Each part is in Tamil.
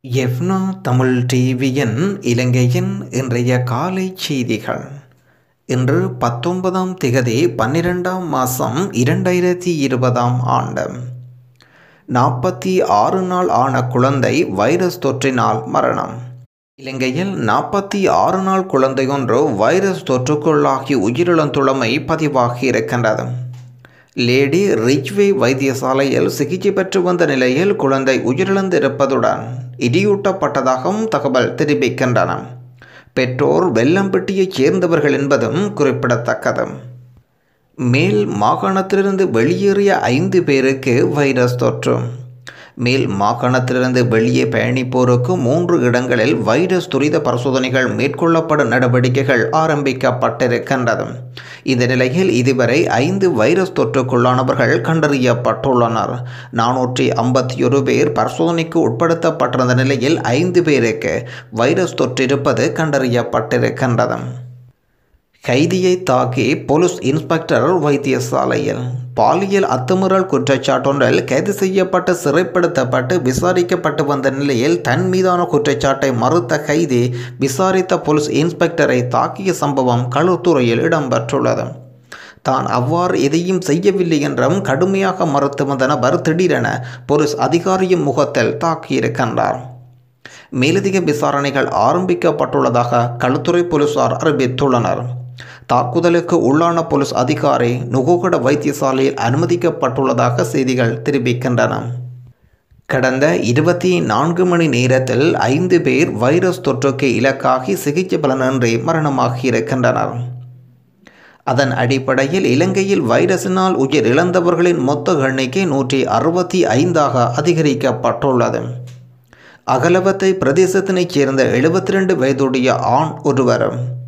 எஃப்னா தமிழ் டிவியின் இலங்கையின் இன்றைய காலை செய்திகள் இன்று பத்தொன்பதாம் திகதி பன்னிரெண்டாம் மாதம் இரண்டாயிரத்தி இருபதாம் ஆண்டு நாற்பத்தி ஆறு நாள் ஆன குழந்தை வைரஸ் தொற்றினால் மரணம் இலங்கையில் நாற்பத்தி ஆறு நாள் குழந்தையொன்று வைரஸ் தொற்றுக்குள்ளாகி உயிரிழந்துள்ளமை பதிவாகி இருக்கின்றது லேடி ரிச்வே வைத்தியசாலையில் சிகிச்சை பெற்று வந்த நிலையில் குழந்தை உயிரிழந்திருப்பதுடன் இடியூட்டப்பட்டதாகவும் தகவல் தெரிவிக்கின்றன பெற்றோர் வெள்ளம்பட்டியைச் சேர்ந்தவர்கள் என்பதும் குறிப்பிடத்தக்கது மேல் மாகாணத்திலிருந்து வெளியேறிய ஐந்து பேருக்கு வைரஸ் தொற்று மேல் மாகாணத்திலிருந்து வெளியே பயணிப்போருக்கு மூன்று இடங்களில் வைரஸ் துரித பரிசோதனைகள் மேற்கொள்ளப்படும் நடவடிக்கைகள் ஆரம்பிக்கப்பட்டிருக்கின்றது இந்த நிலையில் இதுவரை ஐந்து வைரஸ் தொற்றுக்குள்ளானவர்கள் கண்டறியப்பட்டுள்ளனர் நானூற்றி ஐம்பத்தி ஒரு பேர் பரிசோதனைக்கு உட்படுத்தப்பட்டிருந்த நிலையில் ஐந்து பேருக்கு வைரஸ் தொற்றிருப்பது கண்டறியப்பட்டிருக்கின்றது கைதியை தாக்கி போலீஸ் இன்ஸ்பெக்டர் வைத்தியசாலையில் பாலியல் அத்துமுறல் குற்றச்சாட்டொன்றில் கைது செய்யப்பட்டு சிறைப்படுத்தப்பட்டு விசாரிக்கப்பட்டு வந்த நிலையில் தன் மீதான குற்றச்சாட்டை மறுத்த கைதி விசாரித்த போலீஸ் இன்ஸ்பெக்டரை தாக்கிய சம்பவம் களுத்துறையில் இடம்பெற்றுள்ளது தான் அவ்வாறு எதையும் செய்யவில்லை என்றும் கடுமையாக மறுத்து வந்த நபர் திடீரென போலீஸ் அதிகாரியின் முகத்தில் தாக்கியிருக்கின்றார் மேலதிக விசாரணைகள் ஆரம்பிக்கப்பட்டுள்ளதாக களுத்துறை போலீசார் அறிவித்துள்ளனர் தாக்குதலுக்கு உள்ளான போலீஸ் அதிகாரி நுகோகட வைத்தியசாலையில் அனுமதிக்கப்பட்டுள்ளதாக செய்திகள் தெரிவிக்கின்றன கடந்த இருபத்தி நான்கு மணி நேரத்தில் ஐந்து பேர் வைரஸ் தொற்றுக்கு இலக்காகி சிகிச்சை பலனின்றி மரணமாகி இருக்கின்றனர் அதன் அடிப்படையில் இலங்கையில் வைரஸினால் உயிர் இழந்தவர்களின் மொத்த எண்ணிக்கை நூற்றி அறுபத்தி ஐந்தாக அதிகரிக்கப்பட்டுள்ளது அகலவத்தை பிரதேசத்தினைச் சேர்ந்த எழுபத்தி ரெண்டு வயதுடைய ஆண் ஒருவர்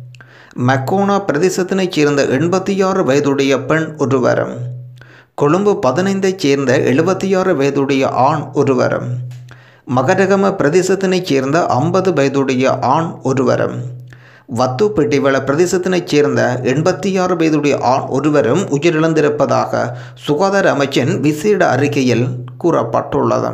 மக்கோனா பிரதேசத்தினைச் சேர்ந்த எண்பத்தி ஆறு வயதுடைய பெண் ஒருவர் கொழும்பு பதினைந்தைச் சேர்ந்த எழுபத்தி ஆறு வயதுடைய ஆண் ஒருவர் மகரகம பிரதேசத்தினைச் சேர்ந்த ஐம்பது வயதுடைய ஆண் ஒருவர் வத்து பெட்டிவள பிரதேசத்தினைச் சேர்ந்த எண்பத்தி ஆறு வயதுடைய ஆண் ஒருவரும் உயிரிழந்திருப்பதாக சுகாதார அமைச்சின் விசேட அறிக்கையில் கூறப்பட்டுள்ளது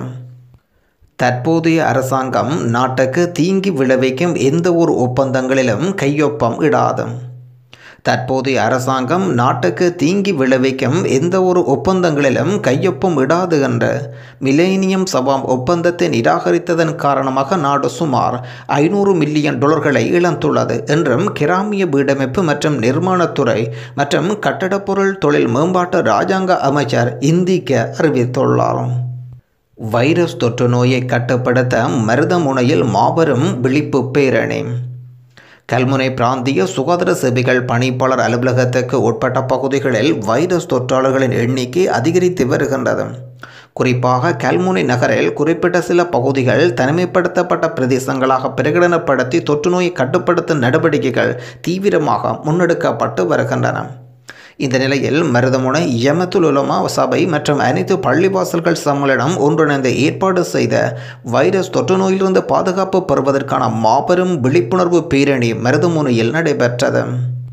தற்போதைய அரசாங்கம் நாட்டுக்கு தீங்கி விளைவிக்கும் எந்த ஒரு ஒப்பந்தங்களிலும் கையொப்பம் இடாது தற்போதைய அரசாங்கம் நாட்டுக்கு தீங்கி விளைவிக்கும் எந்த ஒரு ஒப்பந்தங்களிலும் கையொப்பம் இடாது என்ற மிலேனியம் சபாம் ஒப்பந்தத்தை நிராகரித்ததன் காரணமாக நாடு சுமார் ஐநூறு மில்லியன் டாலர்களை இழந்துள்ளது என்றும் கிராமிய வீடமைப்பு மற்றும் நிர்மாணத்துறை மற்றும் கட்டடப்பொருள் தொழில் மேம்பாட்டு இராஜாங்க அமைச்சர் இந்திக்க அறிவித்துள்ளார் வைரஸ் தொற்று நோயை கட்டுப்படுத்த மருதமுனையில் மாபெரும் விழிப்பு பேரணி கல்முனை பிராந்திய சுகாதார சேவைகள் பணிப்பாளர் அலுவலகத்துக்கு உட்பட்ட பகுதிகளில் வைரஸ் தொற்றாளர்களின் எண்ணிக்கை அதிகரித்து வருகின்றது குறிப்பாக கல்முனை நகரில் குறிப்பிட்ட சில பகுதிகள் தனிமைப்படுத்தப்பட்ட பிரதேசங்களாக பிரகடனப்படுத்தி தொற்று நோயை கட்டுப்படுத்தும் நடவடிக்கைகள் தீவிரமாக முன்னெடுக்கப்பட்டு வருகின்றன இந்த நிலையில் மருதமுனை யமத்துல் உலமா சபை மற்றும் அனைத்து பள்ளிவாசல்கள் சம்மேளனம் ஒன்றிணைந்து ஏற்பாடு செய்த வைரஸ் தொற்று நோயிலிருந்து பாதுகாப்பு பெறுவதற்கான மாபெரும் விழிப்புணர்வு பேரணி மருதமுனையில் நடைபெற்றது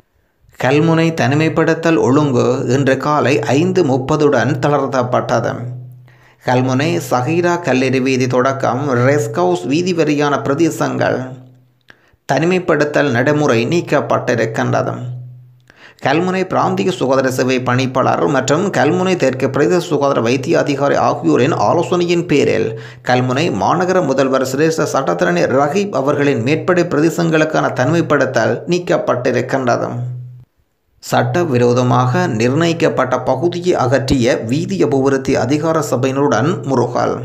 கல்முனை தனிமைப்படுத்தல் ஒழுங்கு இன்று காலை ஐந்து முப்பதுடன் தளர்த்தப்பட்டது கல்முனை சஹீரா கல்லெறி வீதி தொடக்கம் ரெஸ்கவுஸ் வீதி வரியான பிரதேசங்கள் தனிமைப்படுத்தல் நடைமுறை நீக்கப்பட்டிருக்கின்றது கல்முனை பிராந்திய சுகாதார சேவை பணிப்பாளர் மற்றும் கல்முனை தெற்கு பிரதேச சுகாதார வைத்திய அதிகாரி ஆகியோரின் ஆலோசனையின் பேரில் கல்முனை மாநகர முதல்வர் சிரேஷ்ட சட்டத்தரணி ரஹீப் அவர்களின் மேற்படை பிரதேசங்களுக்கான தனிமைப்படுத்தல் நீக்கப்பட்டிருக்கின்றது சட்ட விரோதமாக நிர்ணயிக்கப்பட்ட பகுதியை அகற்றிய வீதி அபிவிருத்தி அதிகார சபையினருடன் முருகல்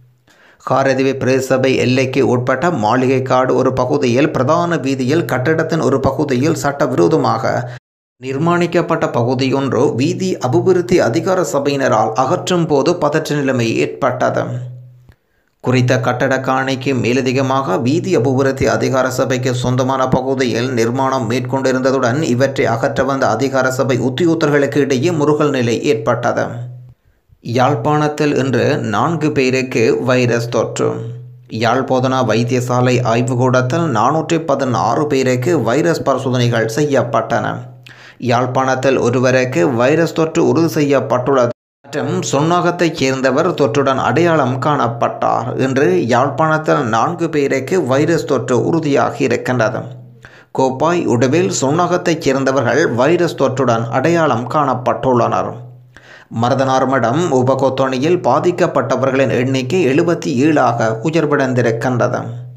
காரதிவை பிரதேசபை எல்லைக்கு உட்பட்ட மாளிகைக்காடு ஒரு பகுதியில் பிரதான வீதியில் கட்டடத்தின் ஒரு பகுதியில் சட்டவிரோதமாக நிர்மாணிக்கப்பட்ட பகுதியொன்று வீதி அபிவிருத்தி அதிகார சபையினரால் அகற்றும் போது பதற்ற நிலைமை ஏற்பட்டது குறித்த கட்டட காணிக்கு மேலதிகமாக வீதி அபிவிருத்தி அதிகார சபைக்கு சொந்தமான பகுதியில் நிர்மாணம் மேற்கொண்டிருந்ததுடன் இவற்றை அகற்ற வந்த அதிகார சபை உத்தியோகர்களுக்கு இடையே முருகல் நிலை ஏற்பட்டது யாழ்ப்பாணத்தில் இன்று நான்கு பேருக்கு வைரஸ் தொற்று யாழ்போதனா வைத்தியசாலை ஆய்வுக்கூடத்தில் நானூற்றி பதினாறு பேருக்கு வைரஸ் பரிசோதனைகள் செய்யப்பட்டன யாழ்ப்பாணத்தில் ஒருவருக்கு வைரஸ் தொற்று உறுதி செய்யப்பட்டுள்ளது மற்றும் சுன்னாகத்தைச் சேர்ந்தவர் தொற்றுடன் அடையாளம் காணப்பட்டார் இன்று யாழ்ப்பாணத்தில் நான்கு பேருக்கு வைரஸ் தொற்று உறுதியாகி இருக்கின்றது கோப்பாய் உடுவில் சுன்னாகத்தைச் சேர்ந்தவர்கள் வைரஸ் தொற்றுடன் அடையாளம் காணப்பட்டுள்ளனர் மருதனார் மடம் உபகோத்தோணியில் பாதிக்கப்பட்டவர்களின் எண்ணிக்கை எழுபத்தி ஏழாக உயர்வடைந்திருக்கின்றது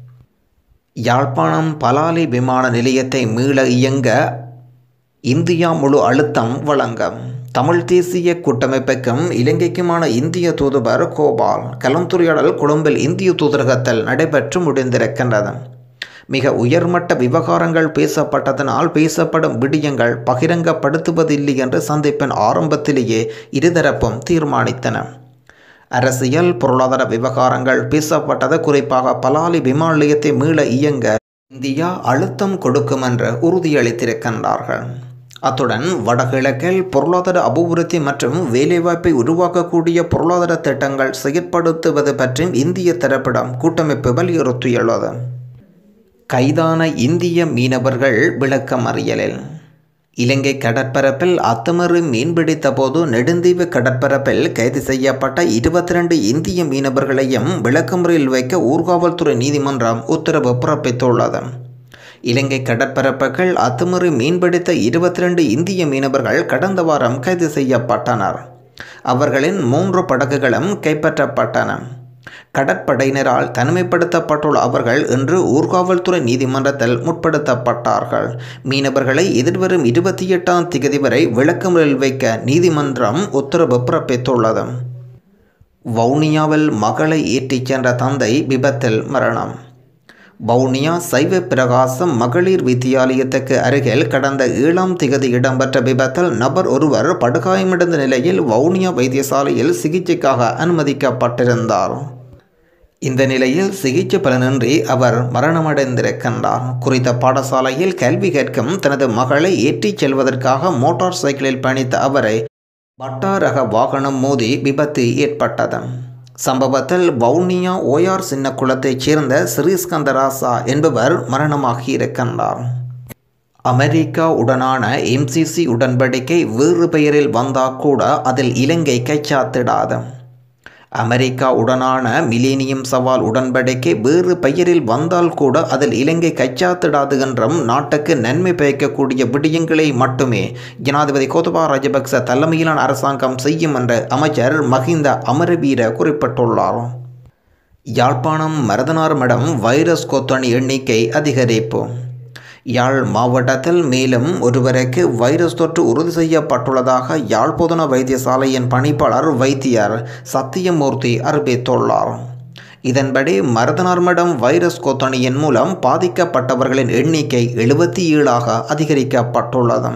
யாழ்ப்பாணம் பலாலி விமான நிலையத்தை மீள இயங்க இந்தியா முழு அழுத்தம் வழங்கும் தமிழ் தேசிய கூட்டமைப்புக்கும் இலங்கைக்குமான இந்திய தூதுவர் கோபால் கலந்துரையாடல் கொழும்பில் இந்திய தூதரகத்தில் நடைபெற்று முடிந்திருக்கின்றது மிக உயர்மட்ட விவகாரங்கள் பேசப்பட்டதனால் பேசப்படும் விடயங்கள் பகிரங்கப்படுத்துவதில்லை என்று சந்திப்பின் ஆரம்பத்திலேயே இருதரப்பும் தீர்மானித்தன அரசியல் பொருளாதார விவகாரங்கள் பேசப்பட்டது குறிப்பாக பலாலி விமான நிலையத்தை மீள இயங்க இந்தியா அழுத்தம் கொடுக்கும் என்று உறுதியளித்திருக்கின்றார்கள் அத்துடன் வடகிழக்கில் பொருளாதார அபிவிருத்தி மற்றும் வேலைவாய்ப்பை உருவாக்கக்கூடிய பொருளாதார திட்டங்கள் செயற்படுத்துவது பற்றியும் இந்திய தரப்பிடம் கூட்டமைப்பு வலியுறுத்தியுள்ளது கைதான இந்திய மீனவர்கள் விளக்கமறியலில் இலங்கை கடற்பரப்பில் அத்துமீறி மீன்பிடித்த போது நெடுந்தீவு கடற்பரப்பில் கைது செய்யப்பட்ட இருபத்தி ரெண்டு இந்திய மீனவர்களையும் விளக்கமுறையில் வைக்க ஊர்காவல்துறை நீதிமன்றம் உத்தரவு பிறப்பித்துள்ளது இலங்கை கடற்பரப்புகள் அத்துமீறி மீன்பிடித்த இருபத்தி ரெண்டு இந்திய மீனவர்கள் கடந்த வாரம் கைது செய்யப்பட்டனர் அவர்களின் மூன்று படகுகளும் கைப்பற்றப்பட்டன கடற்படையினரால் தனிமைப்படுத்தப்பட்டுள்ள அவர்கள் இன்று ஊர்காவல்துறை நீதிமன்றத்தில் முற்படுத்தப்பட்டார்கள் மீனவர்களை எதிர்வரும் இருபத்தி எட்டாம் திகதி வரை விளக்கமுறையில் வைக்க நீதிமன்றம் உத்தரவு பிறப்பித்துள்ளது வவுனியாவில் மகளை ஏற்றிச் சென்ற தந்தை விபத்தில் மரணம் வவுனியா சைவ பிரகாசம் மகளிர் வித்தியாலயத்துக்கு அருகில் கடந்த ஏழாம் திகதி இடம்பெற்ற விபத்தில் நபர் ஒருவர் படுகாயமடைந்த நிலையில் வவுனியா வைத்தியசாலையில் சிகிச்சைக்காக அனுமதிக்கப்பட்டிருந்தார் இந்த நிலையில் சிகிச்சை பலனின்றி அவர் மரணமடைந்திருக்கின்றார் குறித்த பாடசாலையில் கல்வி கேட்கும் தனது மகளை ஏற்றிச் செல்வதற்காக மோட்டார் சைக்கிளில் பயணித்த அவரை வட்டாரக வாகனம் மோதி விபத்து ஏற்பட்டது சம்பவத்தில் வவுனியா ஓயார் சின்ன குளத்தைச் சேர்ந்த ஸ்ரீஸ்கந்தராசா என்பவர் மரணமாகி இருக்கின்றார் அமெரிக்கா உடனான எம்சிசி உடன்படிக்கை வேறு பெயரில் வந்தால் கூட அதில் இலங்கை கைச்சாத்திடாது அமெரிக்கா உடனான மிலேனியம் சவால் உடன்படிக்கை வேறு பெயரில் வந்தால் கூட அதில் இலங்கை கைச்சாத்திடாது என்றும் நாட்டுக்கு நன்மை பயக்கக்கூடிய விடயங்களை மட்டுமே ஜனாதிபதி கோத்தபா ராஜபக்ச தலைமையிலான அரசாங்கம் செய்யும் என்று அமைச்சர் மஹிந்த அமரவீர குறிப்பிட்டுள்ளார் யாழ்ப்பாணம் மருதனார் மடம் வைரஸ் கொத்தணி எண்ணிக்கை அதிகரிப்பு யாழ் மாவட்டத்தில் மேலும் ஒருவருக்கு வைரஸ் தொற்று உறுதி செய்யப்பட்டுள்ளதாக யாழ் பொதுன வைத்தியசாலையின் பணிப்பாளர் வைத்தியர் சத்தியமூர்த்தி அறிவித்துள்ளார் இதன்படி மருதனார்மடம் வைரஸ் கொத்தணியின் மூலம் பாதிக்கப்பட்டவர்களின் எண்ணிக்கை எழுபத்தி ஏழாக அதிகரிக்கப்பட்டுள்ளது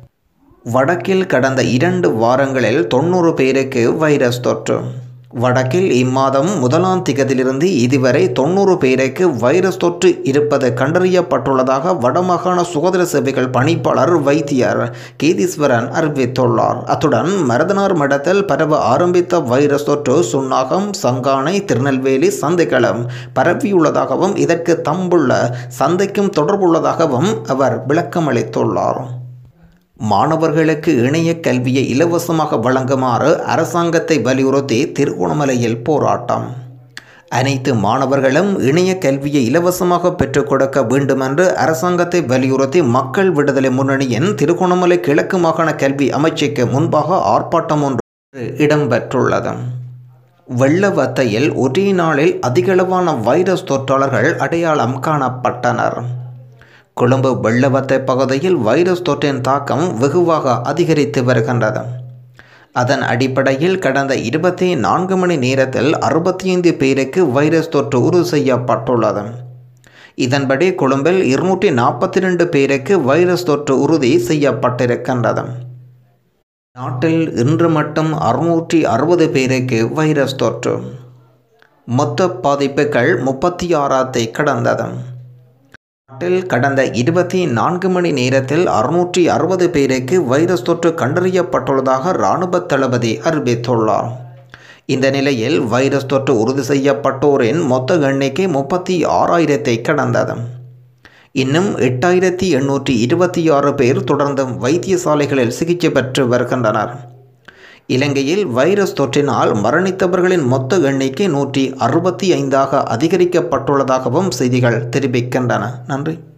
வடக்கில் கடந்த இரண்டு வாரங்களில் தொண்ணூறு பேருக்கு வைரஸ் தொற்று வடக்கில் இம்மாதம் முதலாம் திகதியிலிருந்து இதுவரை தொண்ணூறு பேருக்கு வைரஸ் தொற்று இருப்பது கண்டறியப்பட்டுள்ளதாக வடமாகாண சுகாதார சேவைகள் பணிப்பாளர் வைத்தியர் கேதீஸ்வரன் அறிவித்துள்ளார் அத்துடன் மருதனார் மடத்தில் பரவ ஆரம்பித்த வைரஸ் தொற்று சுன்னாகம் சங்கானை திருநெல்வேலி சந்தைகளும் பரவியுள்ளதாகவும் இதற்கு தம்புள்ள சந்தைக்கும் தொடர்புள்ளதாகவும் அவர் விளக்கமளித்துள்ளார் மாணவர்களுக்கு இணைய கல்வியை இலவசமாக வழங்குமாறு அரசாங்கத்தை வலியுறுத்தி திருகோணமலையில் போராட்டம் அனைத்து மாணவர்களும் இணைய கல்வியை இலவசமாக பெற்றுக் கொடுக்க வேண்டுமென்று அரசாங்கத்தை வலியுறுத்தி மக்கள் விடுதலை முன்னணியின் திருகோணமலை கிழக்கு மாகாண கல்வி அமைச்சுக்கு முன்பாக ஆர்ப்பாட்டம் ஒன்று இடம்பெற்றுள்ளது வெள்ளவத்தையில் ஒரே நாளில் அதிகளவான வைரஸ் தொற்றாளர்கள் அடையாளம் காணப்பட்டனர் கொழும்பு வெள்ளவத்தை பகுதியில் வைரஸ் தொற்றின் தாக்கம் வெகுவாக அதிகரித்து வருகின்றது அதன் அடிப்படையில் கடந்த இருபத்தி நான்கு மணி நேரத்தில் அறுபத்தி ஐந்து பேருக்கு வைரஸ் தொற்று உறுதி செய்யப்பட்டுள்ளது இதன்படி கொழும்பில் இருநூற்றி நாற்பத்தி ரெண்டு பேருக்கு வைரஸ் தொற்று உறுதி செய்யப்பட்டிருக்கின்றது நாட்டில் இன்று மட்டும் அறுநூற்றி அறுபது பேருக்கு வைரஸ் தொற்று மொத்த பாதிப்புகள் முப்பத்தி ஆறாத்தை கடந்தது நாட்டில் கடந்த இருபத்தி நான்கு மணி நேரத்தில் அறுநூற்றி அறுபது பேருக்கு வைரஸ் தொற்று கண்டறியப்பட்டுள்ளதாக இராணுவ தளபதி அறிவித்துள்ளார் இந்த நிலையில் வைரஸ் தொற்று உறுதி செய்யப்பட்டோரின் மொத்த எண்ணிக்கை முப்பத்தி ஆறாயிரத்தை கடந்தது இன்னும் எட்டாயிரத்தி எண்ணூற்றி இருபத்தி ஆறு பேர் தொடர்ந்தும் வைத்தியசாலைகளில் சிகிச்சை பெற்று வருகின்றனர் இலங்கையில் வைரஸ் தொற்றினால் மரணித்தவர்களின் மொத்த எண்ணிக்கை நூற்றி அறுபத்தி ஐந்தாக அதிகரிக்கப்பட்டுள்ளதாகவும் செய்திகள் தெரிவிக்கின்றன நன்றி